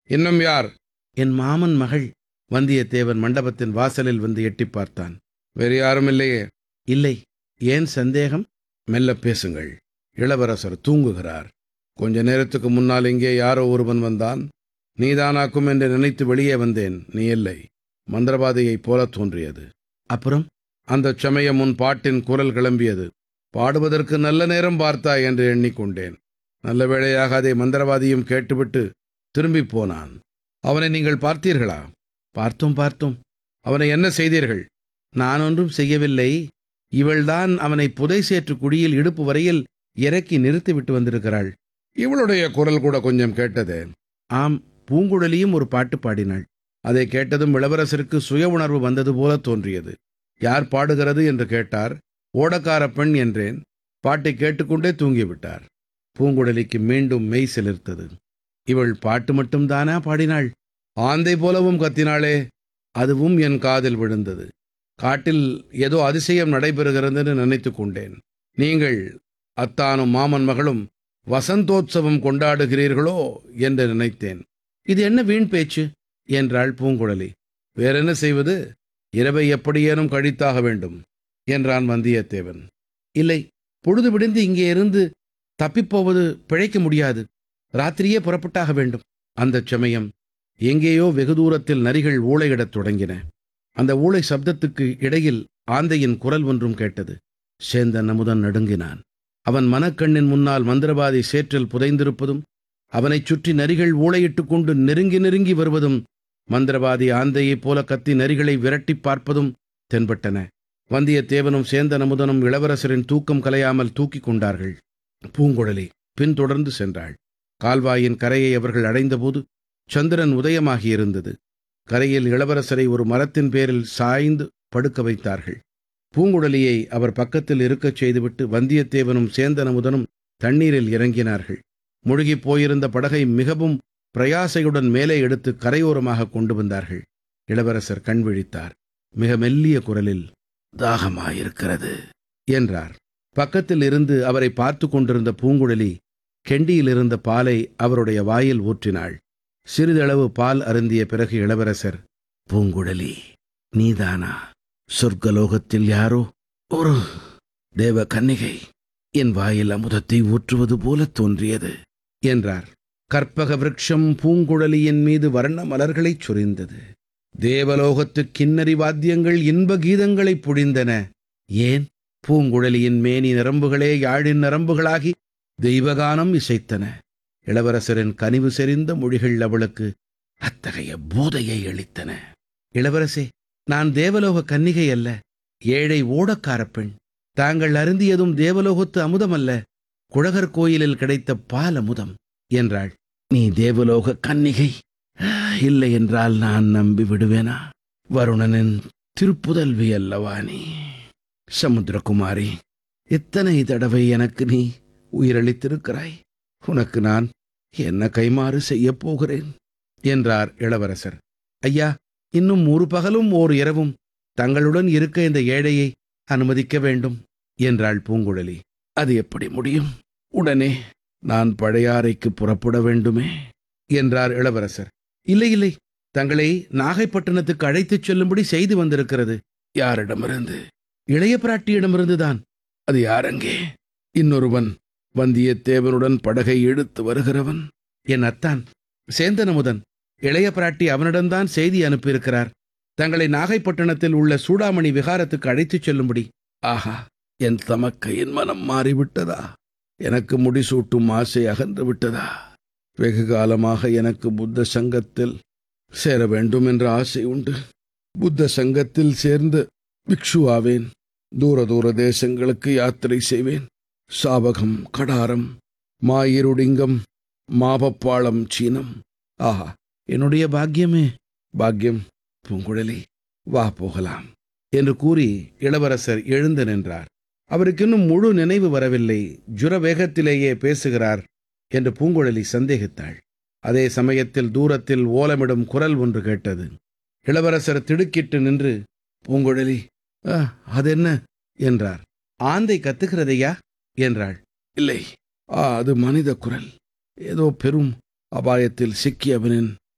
இன்னும் யார் என் மாமன் மகள் வந்தியத்தேவன் மண்டபத்தின் வாசலில் வந்து எட்டிப் பார்த்தான் வேறு யாரும் இல்லையே இல்லை ஏன் சந்தேகம் மெல்ல பேசுங்கள் இளவரசர் தூங்குகிறார் கொஞ்ச நேரத்துக்கு முன்னால் இங்கே யாரோ ஒருவன் வந்தான் நீதானாக்கும் என்று நினைத்து வெளியே வந்தேன் நீ இல்லை மந்திரவாதியைப் போல தோன்றியது அப்புறம் அந்தச் சமயம் உன் பாட்டின் குரல் கிளம்பியது பாடுவதற்கு நல்ல நேரம் பார்த்தாய் என்று எண்ணிக்கொண்டேன் நல்ல வேளையாக அதை மந்திரவாதியும் கேட்டுவிட்டு திரும்பிப் போனான் அவனை நீங்கள் பார்த்தீர்களா பார்த்தோம் பார்த்தோம் அவனை என்ன செய்தீர்கள் நான் ஒன்றும் செய்யவில்லை இவள்தான் அவனை புதை சேற்று குழியில் இடுப்பு வரையில் இறக்கி நிறுத்திவிட்டு வந்திருக்கிறாள் இவளுடைய குரல் கூட கொஞ்சம் கேட்டதே ஆம் பூங்குழலியும் ஒரு பாட்டு பாடினாள் அதை கேட்டதும் இளவரசருக்கு சுய உணர்வு வந்தது போல தோன்றியது யார் பாடுகிறது என்று கேட்டார் ஓடக்கார பெண் என்றேன் பாட்டை கேட்டுக்கொண்டே தூங்கிவிட்டார் பூங்குழலிக்கு மீண்டும் மெய் சிலிர்த்தது இவள் பாட்டு மட்டும்தானா பாடினாள் ஆந்தை போலவும் கத்தினாளே அதுவும் என் காதில் விழுந்தது காட்டில் ஏதோ அதிசயம் நடைபெறுகிறதுன்னு நினைத்து கொண்டேன் நீங்கள் அத்தானும் மாமன் மகளும் வசந்தோத்சவம் கொண்டாடுகிறீர்களோ என்று நினைத்தேன் இது என்ன வீண் பேச்சு என்றாள் பூங்குழலி வேறென்ன செய்வது இரவை எப்படியேனும் கழித்தாக வேண்டும் என்றான் வந்தியத்தேவன் இல்லை பொழுது விடிந்து இங்கே இருந்து தப்பிப்போவது பிழைக்க முடியாது ராத்திரியே புறப்பட்டாக வேண்டும் அந்தச் சமயம் எங்கேயோ வெகு தூரத்தில் நரிகள் ஊளையிடத் தொடங்கின அந்த ஊளை சப்தத்துக்கு இடையில் ஆந்தையின் குரல் ஒன்றும் கேட்டது சேந்தன் அமுதன் நடுங்கினான் அவன் மனக்கண்ணின் முன்னால் மந்திரவாதி சேற்றில் புதைந்திருப்பதும் அவனைச் சுற்றி நரிகள் ஊளையிட்டுக் கொண்டு நெருங்கி நெருங்கி வருவதும் மந்திரவாதி ஆந்தையைப் போல கத்தி நரிகளை விரட்டிப் பார்ப்பதும் தென்பட்டன வந்தியத்தேவனும் சேந்தன் அமுதனும் இளவரசரின் தூக்கம் கலையாமல் தூக்கிக் கொண்டார்கள் பூங்குழலி பின்தொடர்ந்து சென்றாள் கால்வாயின் கரையை அவர்கள் அடைந்தபோது சந்திரன் உதயமாகியிருந்தது கரையில் இளவரசரை ஒரு மரத்தின் பேரில் சாய்ந்து படுக்க வைத்தார்கள் பூங்குழலியை அவர் பக்கத்தில் இருக்கச் செய்துவிட்டு வந்தியத்தேவனும் சேந்தனமுதனும் தண்ணீரில் இறங்கினார்கள் முழுகிப் போயிருந்த படகை மிகவும் பிரயாசையுடன் மேலே எடுத்து கரையோரமாக கொண்டு வந்தார்கள் இளவரசர் கண் விழித்தார் மிக மெல்லிய குரலில் தாகமாயிருக்கிறது என்றார் பக்கத்தில் இருந்து அவரை பார்த்து கொண்டிருந்த பூங்குழலி கெண்டியில் இருந்த பாலை அவருடைய வாயில் ஊற்றினாள் சிறிதளவு பால் அருந்திய பிறகு இளவரசர் பூங்குழலி நீதானா சொர்க்கலோகத்தில் யாரோ ஒரு தேவ கன்னிகை என் வாயில் அமுதத்தை ஊற்றுவது போல தோன்றியது என்றார் கற்பக விருட்சம் பூங்குழலியின் மீது வர்ண மலர்களைச் சொரிந்தது தேவலோகத்து கிண்ணறி வாத்தியங்கள் இன்ப கீதங்களைப் பொழிந்தன ஏன் பூங்குழலியின் மேனி நரம்புகளே யாழின் நரம்புகளாகி தெய்வகானம் இசைத்தன இளவரசரின் கனிவு செறிந்த மொழிகள் அவளுக்கு அத்தகைய போதையை அளித்தன இளவரசே நான் தேவலோக கன்னிகை அல்ல ஏழை ஓடக்காரப் பெண் தாங்கள் அருந்தியதும் தேவலோகத்து அமுதமல்ல குழகர் கோயிலில் கிடைத்த பால் அமுதம் என்றாள் நீ தேவலோக கன்னிகை இல்லை என்றால் நான் நம்பி விடுவேனா வருணனின் திருப்புதல்வி அல்லவா நீ சமுத்திரகுமாரி எத்தனை தடவை எனக்கு நீ உயிரளித்திருக்கிறாய் உனக்கு நான் என்ன கைமாறு செய்யப் போகிறேன் என்றார் இளவரசர் ஐயா இன்னும் ஒரு பகலும் ஓர் இரவும் தங்களுடன் இருக்க இந்த ஏழையை அனுமதிக்க வேண்டும் என்றாள் பூங்குழலி அது எப்படி முடியும் உடனே நான் பழையாறைக்கு புறப்பட வேண்டுமே என்றார் இளவரசர் இல்லை இல்லை தங்களை நாகைப்பட்டினத்துக்கு அழைத்துச் செல்லும்படி செய்து வந்திருக்கிறது யாரிடமிருந்து இளைய பிராட்டியிடமிருந்துதான் அது யாரங்கே இன்னொருவன் வந்தியத்தேவனுடன் படகை இழுத்து வருகிறவன் என் அத்தான் சேந்தனமுதன் இளைய பிராட்டி அவனிடம்தான் செய்தி அனுப்பியிருக்கிறார் தங்களை நாகைப்பட்டினத்தில் உள்ள சூடாமணி விகாரத்துக்கு அழைத்துச் செல்லும்படி ஆஹா என் தமக்கையின் மனம் மாறிவிட்டதா எனக்கு முடிசூட்டும் ஆசை அகன்று விட்டதா வெகு காலமாக எனக்கு புத்த சங்கத்தில் சேர வேண்டும் என்ற ஆசை உண்டு புத்த சங்கத்தில் சேர்ந்து பிக்ஷு ஆவேன் தூர தூர தேசங்களுக்கு யாத்திரை செய்வேன் சாவகம் கடாரம் மாயிருடிங்கம் மாபப்பாளம் சீனம் ஆஹா என்னுடைய பாக்கியமே பாக்கியம் பூங்குழலி வா போகலாம் என்று கூறி இளவரசர் எழுந்து நின்றார் அவருக்கு இன்னும் முழு நினைவு வரவில்லை ஜுர வேகத்திலேயே பேசுகிறார் என்று பூங்குழலி சந்தேகித்தாள் அதே சமயத்தில் தூரத்தில் ஓலமிடும் குரல் ஒன்று கேட்டது இளவரசர் திடுக்கிட்டு நின்று பூங்குழலி "ஆ, அதென்ன என்றார் ஆந்தை கத்துகிறதையா என்றாள் இல்லை ஆ அது மனித குரல் ஏதோ பெரும் அபாயத்தில் சிக்கியவனின்